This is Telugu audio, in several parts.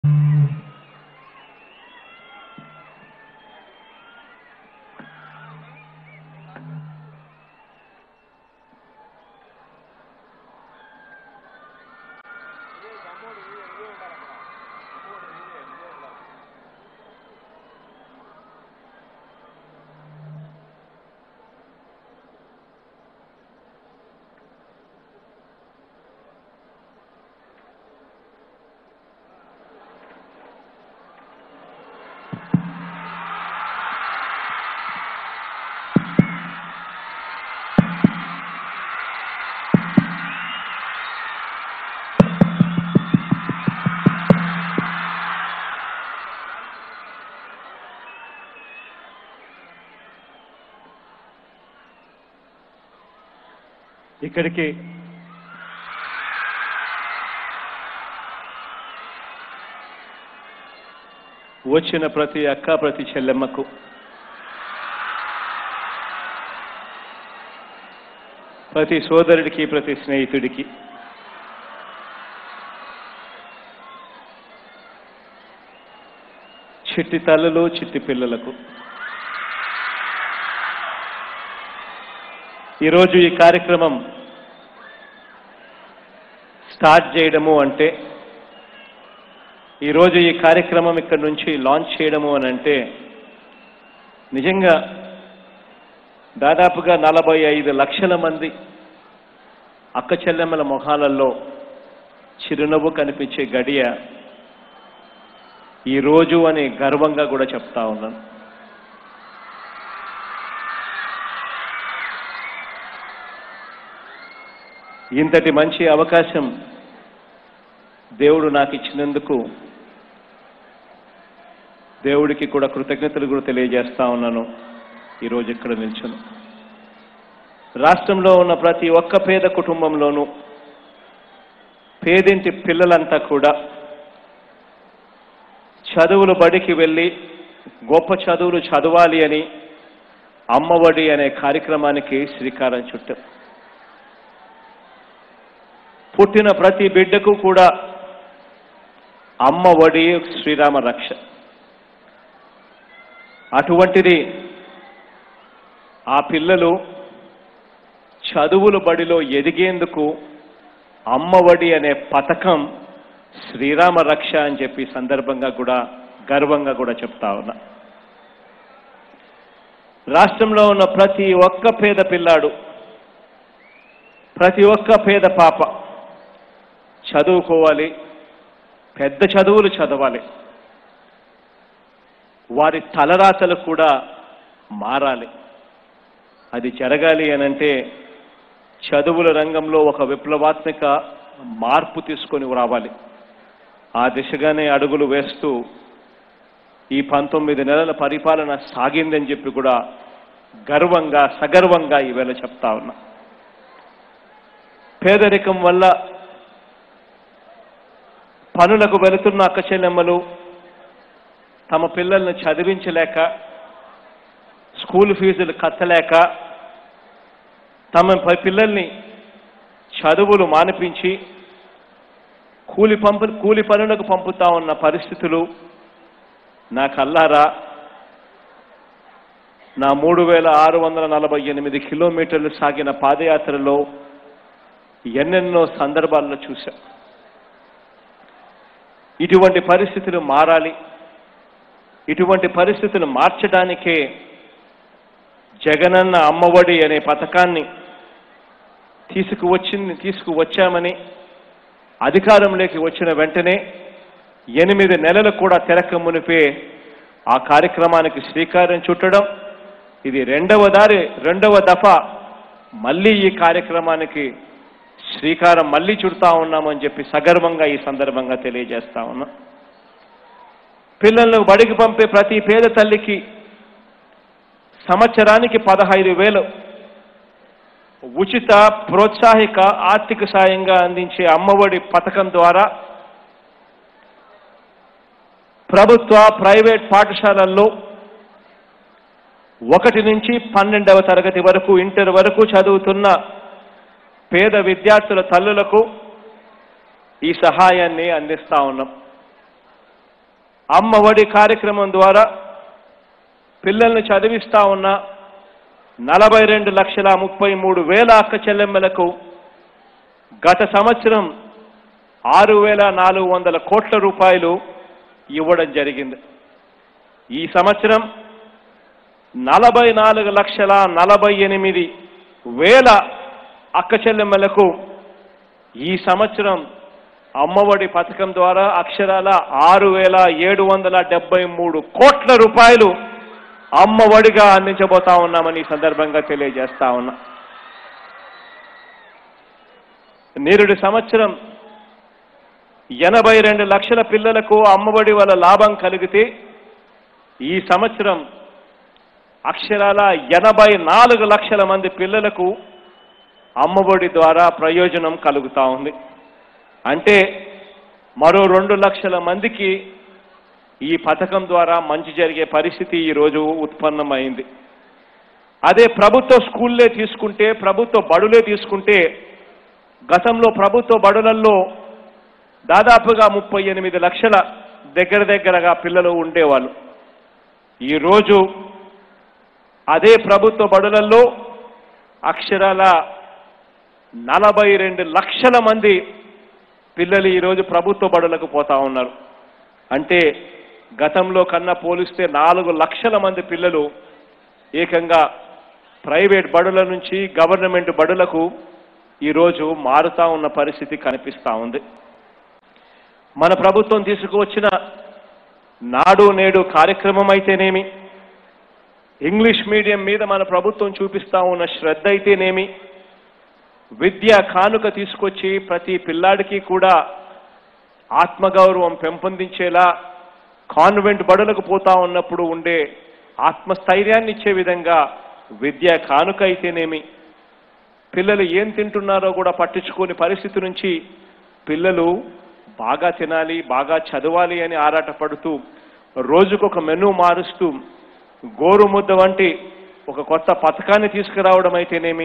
ఇక్కడికి వచ్చిన ప్రతి అక్క ప్రతి చెల్లెమ్మకు ప్రతి సోదరుడికి ప్రతి స్నేహితుడికి చిట్టి తల్లులు చిట్టి పిల్లలకు ఈరోజు ఈ కార్యక్రమం స్టార్ట్ చేయడము అంటే ఈరోజు ఈ కార్యక్రమం ఇక్కడ నుంచి లాంచ్ చేయడము అని అంటే నిజంగా దాదాపుగా నలభై ఐదు లక్షల మంది అక్క చెల్లెమ్మల మొహాలలో చిరునవ్వు కనిపించే గడియ ఈ రోజు అని గర్వంగా కూడా చెప్తా ఉన్నాను ఇంతటి మంచి అవకాశం దేవుడు నాకు ఇచ్చినందుకు దేవుడికి కూడా కృతజ్ఞతలు కూడా తెలియజేస్తా ఉన్నాను ఈరోజు ఇక్కడ నిల్చును రాష్ట్రంలో ఉన్న ప్రతి ఒక్క పేద కుటుంబంలోనూ పేదింటి పిల్లలంతా కూడా చదువులు బడికి వెళ్ళి గొప్ప చదువులు చదవాలి అని అమ్మఒడి అనే కార్యక్రమానికి శ్రీకారం చుట్టాం పుట్టిన ప్రతి బిడ్డకు కూడా అమ్మ ఒడి శ్రీరామ రక్ష అటువంటిది ఆ పిల్లలు చదువుల బడిలో ఎదిగేందుకు అమ్మఒడి అనే పథకం శ్రీరామ రక్ష అని చెప్పి సందర్భంగా కూడా గర్వంగా కూడా చెప్తా ఉన్నా రాష్ట్రంలో ఉన్న ప్రతి ఒక్క పేద పిల్లాడు ప్రతి ఒక్క పేద పాప చదువుకోవాలి పెద్ద చదువులు చదవాలి వారి తలరాతలు కూడా మారాలి అది జరగాలి అనంటే చదువుల రంగంలో ఒక విప్లవాత్మక మార్పు తీసుకొని రావాలి ఆ దిశగానే అడుగులు వేస్తూ ఈ పంతొమ్మిది నెలల పరిపాలన సాగిందని చెప్పి కూడా గర్వంగా సగర్వంగా ఈవేళ చెప్తా ఉన్నా పేదరికం వల్ల పనులకు వెళుతున్న అక్క చెల్లెమ్మలు తమ పిల్లల్ని చదివించలేక స్కూల్ ఫీజులు కట్టలేక తమ ప- పిల్లల్ని చదువులు మానిపించి కూలి పంపు కూలి పనులకు పంపుతా ఉన్న పరిస్థితులు నా కల్లారా నా మూడు వేల ఆరు వందల నలభై ఎనిమిది కిలోమీటర్లు సాగిన పాదయాత్రలో ఎన్నెన్నో సందర్భాల్లో చూశా ఇటువంటి పరిస్థితులు మారాలి ఇటువంటి పరిస్థితులు మార్చడానికే జగనన్న అమ్మఒడి అనే పథకాన్ని తీసుకువచ్చింది తీసుకువచ్చామని అధికారంలోకి వచ్చిన వెంటనే ఎనిమిది నెలలు కూడా తెరక మునిపే ఆ కార్యక్రమానికి శ్రీకారం చుట్టడం ఇది రెండవ దారి రెండవ దఫా మళ్ళీ ఈ కార్యక్రమానికి శ్రీకారం మళ్ళీ చుడతా ఉన్నామని చెప్పి సగర్వంగా ఈ సందర్భంగా తెలియజేస్తా ఉన్నా పిల్లలను బడికి పంపే ప్రతి పేద తల్లికి సంవత్సరానికి పదహైదు వేలు ఉచిత ప్రోత్సాహిక ఆర్థిక సాయంగా అందించే అమ్మఒడి పథకం ద్వారా ప్రభుత్వ ప్రైవేట్ పాఠశాలల్లో ఒకటి నుంచి పన్నెండవ తరగతి వరకు ఇంటర్ వరకు చదువుతున్న పేద విద్యార్థుల తల్లులకు ఈ సహాయాన్ని అందిస్తా ఉన్నాం అమ్మఒడి కార్యక్రమం ద్వారా పిల్లల్ని చదివిస్తా ఉన్న నలభై రెండు లక్షల ముప్పై మూడు వేల అక్క చెల్లెమ్మలకు గత సంవత్సరం ఆరు వేల నాలుగు వందల కోట్ల రూపాయలు ఇవ్వడం జరిగింది ఈ సంవత్సరం నలభై నాలుగు లక్షల నలభై ఎనిమిది వేల అక్క చెల్లెమ్మలకు ఈ సంవత్సరం అమ్మఒడి పథకం ద్వారా అక్షరాల ఆరు వేల ఏడు వందల డెబ్బై మూడు కోట్ల రూపాయలు అమ్మఒడిగా అందించబోతా ఉన్నామని ఈ సందర్భంగా తెలియజేస్తా ఉన్నా నేరుడి సంవత్సరం ఎనభై రెండు లక్షల పిల్లలకు అమ్మఒడి వల్ల లాభం కలిగితే ఈ సంవత్సరం అక్షరాల ఎనభై నాలుగు లక్షల మంది పిల్లలకు అమ్మఒడి ద్వారా ప్రయోజనం కలుగుతా ఉంది అంటే మరో రెండు లక్షల మందికి ఈ పథకం ద్వారా మంచి జరిగే పరిస్థితి ఈరోజు ఉత్పన్నమైంది అదే ప్రభుత్వ స్కూల్లే తీసుకుంటే ప్రభుత్వ బడులే తీసుకుంటే గతంలో ప్రభుత్వ బడులలో దాదాపుగా ముప్పై ఎనిమిది లక్షల దగ్గర దగ్గరగా పిల్లలు ఉండేవాళ్ళు ఈరోజు అదే ప్రభుత్వ బడులలో అక్షరాల నలభై రెండు లక్షల మంది పిల్లలు ఈరోజు ప్రభుత్వ బడులకు పోతా ఉన్నారు అంటే గతంలో కన్నా పోలిస్తే నాలుగు లక్షల మంది పిల్లలు ఏకంగా ప్రైవేట్ బడుల నుంచి గవర్నమెంట్ బడులకు ఈరోజు మారుతా ఉన్న పరిస్థితి కనిపిస్తా ఉంది మన ప్రభుత్వం తీసుకువచ్చిన నాడు నేడు కార్యక్రమం అయితేనేమి ఇంగ్లీష్ మీడియం మీద మన ప్రభుత్వం చూపిస్తా ఉన్న శ్రద్ధ అయితేనేమి విద్య కానుక తీసుకొచ్చి ప్రతి పిల్లాడికి కూడా ఆత్మగౌరవం పెంపొందించేలా కాన్వెంట్ బడులకు పోతా ఉన్నప్పుడు ఉండే ఆత్మస్థైర్యాన్ని ఇచ్చే విధంగా విద్య కానుక అయితేనేమి పిల్లలు ఏం తింటున్నారో కూడా పట్టించుకోని పరిస్థితి నుంచి పిల్లలు బాగా తినాలి బాగా చదవాలి అని ఆరాటపడుతూ రోజుకొక మెనూ మారుస్తూ గోరుముద్ద వంటి ఒక కొత్త పథకాన్ని తీసుకురావడం అయితేనేమి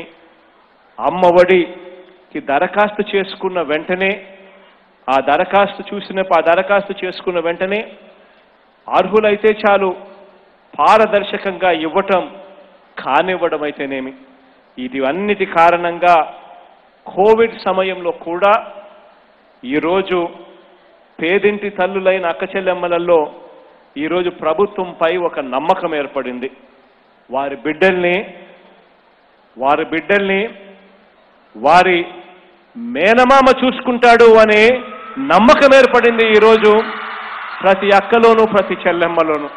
అమ్మఒడికి దరఖాస్తు చేసుకున్న వెంటనే ఆ దరఖాస్తు చూసిన ఆ దరఖాస్తు చేసుకున్న వెంటనే అర్హులైతే చాలు పారదర్శకంగా ఇవ్వటం కానివ్వడం అయితేనేమి ఇది అన్నిటి కారణంగా కోవిడ్ సమయంలో కూడా ఈరోజు పేదింటి తల్లులైన అక్క చెల్లెమ్మలలో ఈరోజు ప్రభుత్వంపై ఒక నమ్మకం ఏర్పడింది వారి బిడ్డల్ని వారి బిడ్డల్ని వారి మేనమామ చూసుకుంటాడు అనే నమ్మకం ఏర్పడింది ఈరోజు ప్రతి అక్కలోనూ ప్రతి చెల్లెమ్మలోనూ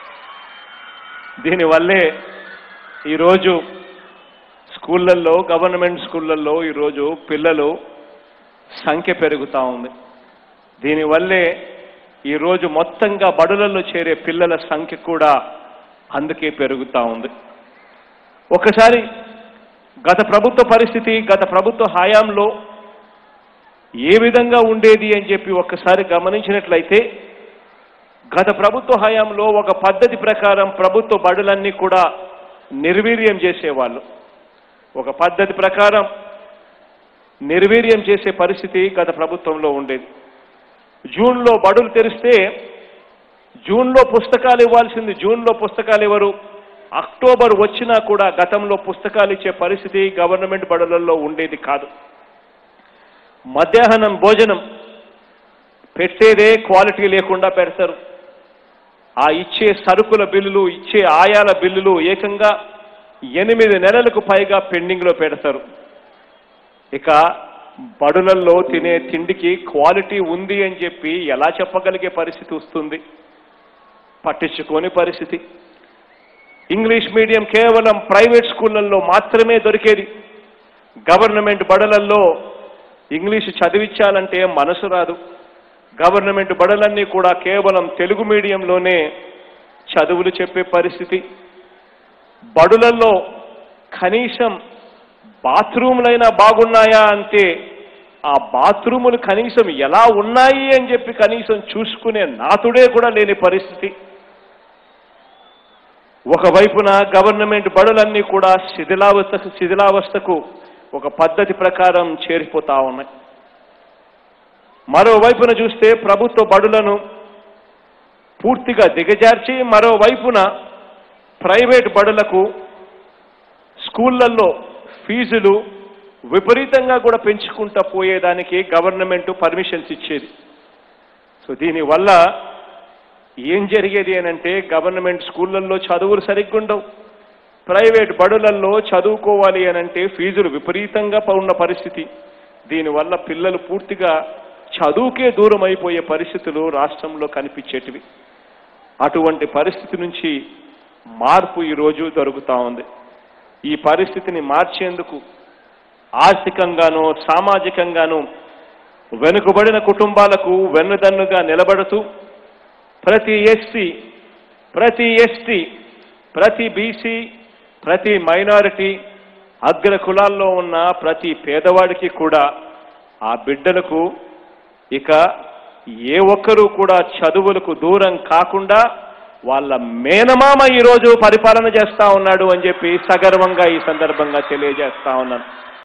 దీనివల్లే ఈరోజు స్కూళ్ళల్లో గవర్నమెంట్ స్కూళ్ళల్లో ఈరోజు పిల్లలు సంఖ్య పెరుగుతూ ఉంది దీనివల్లే ఈరోజు మొత్తంగా బడులలో చేరే పిల్లల సంఖ్య కూడా అందుకే పెరుగుతూ ఉంది ఒకసారి గత ప్రభుత్వ పరిస్థితి గత ప్రభుత్వ హయాంలో ఏ విధంగా ఉండేది అని చెప్పి ఒక్కసారి గమనించినట్లయితే గత ప్రభుత్వ హయాంలో ఒక పద్ధతి ప్రకారం ప్రభుత్వ బడులన్నీ కూడా నిర్వీర్యం చేసేవాళ్ళు ఒక పద్ధతి ప్రకారం నిర్వీర్యం చేసే పరిస్థితి గత ప్రభుత్వంలో ఉండేది జూన్లో బడులు తెరిస్తే జూన్లో పుస్తకాలు ఇవ్వాల్సింది జూన్లో పుస్తకాలు ఇవ్వరు అక్టోబర్ వచ్చినా కూడా గతంలో పుస్తకాలు ఇచ్చే పరిస్థితి గవర్నమెంట్ బడులలో ఉండేది కాదు మధ్యాహ్నం భోజనం పెట్టేదే క్వాలిటీ లేకుండా పెడతారు ఆ ఇచ్చే సరుకుల బిల్లులు ఇచ్చే ఆయాల బిల్లులు ఏకంగా ఎనిమిది నెలలకు పైగా పెండింగ్లో పెడతారు ఇక బడులల్లో తినే తిండికి క్వాలిటీ ఉంది అని చెప్పి ఎలా చెప్పగలిగే పరిస్థితి వస్తుంది పట్టించుకోని పరిస్థితి ఇంగ్లీష్ మీడియం కేవలం ప్రైవేట్ స్కూళ్ళల్లో మాత్రమే దొరికేది గవర్నమెంట్ బడులల్లో ఇంగ్లీష్ చదివించాలంటే మనసు రాదు గవర్నమెంట్ బడులన్నీ కూడా కేవలం తెలుగు మీడియంలోనే చదువులు చెప్పే పరిస్థితి బడులలో కనీసం బాత్రూములైనా బాగున్నాయా అంటే ఆ బాత్రూములు కనీసం ఎలా ఉన్నాయి అని చెప్పి కనీసం చూసుకునే నాతుడే కూడా లేని పరిస్థితి ఒకవైపున గవర్నమెంట్ బడులన్నీ కూడా శిథిలావస్థకు శిథిలావస్థకు ఒక పద్ధతి ప్రకారం చేరిపోతా ఉన్నాయి మరోవైపున చూస్తే ప్రభుత్వ బడులను పూర్తిగా దిగజార్చి మరోవైపున ప్రైవేట్ బడులకు స్కూళ్ళల్లో ఫీజులు విపరీతంగా కూడా పెంచుకుంటా పోయేదానికి గవర్నమెంట్ పర్మిషన్స్ ఇచ్చేది సో దీనివల్ల ఏం జరిగేది అనంటే గవర్నమెంట్ స్కూళ్ళల్లో చదువులు సరిగ్గా ఉండవు ప్రైవేట్ బడులల్లో చదువుకోవాలి అనంటే ఫీజులు విపరీతంగా ఉన్న పరిస్థితి దీనివల్ల పిల్లలు పూర్తిగా చదువుకే దూరం అయిపోయే పరిస్థితులు రాష్ట్రంలో కనిపించేటివి అటువంటి పరిస్థితి నుంచి మార్పు ఈరోజు జరుగుతూ ఉంది ఈ పరిస్థితిని మార్చేందుకు ఆర్థికంగానూ సామాజికంగానూ వెనుకబడిన కుటుంబాలకు వెన్నుదన్నుగా నిలబడుతూ ప్రతి ఎస్సీ ప్రతి ఎస్టీ ప్రతి బీసీ ప్రతి మైనారిటీ అగ్ర కులాల్లో ఉన్న ప్రతి పేదవాడికి కూడా ఆ బిడ్డలకు ఇక ఏ ఒక్కరూ కూడా చదువులకు దూరం కాకుండా వాళ్ళ మేనమామ ఈరోజు పరిపాలన చేస్తా ఉన్నాడు అని చెప్పి సగర్వంగా ఈ సందర్భంగా తెలియజేస్తా ఉన్నాను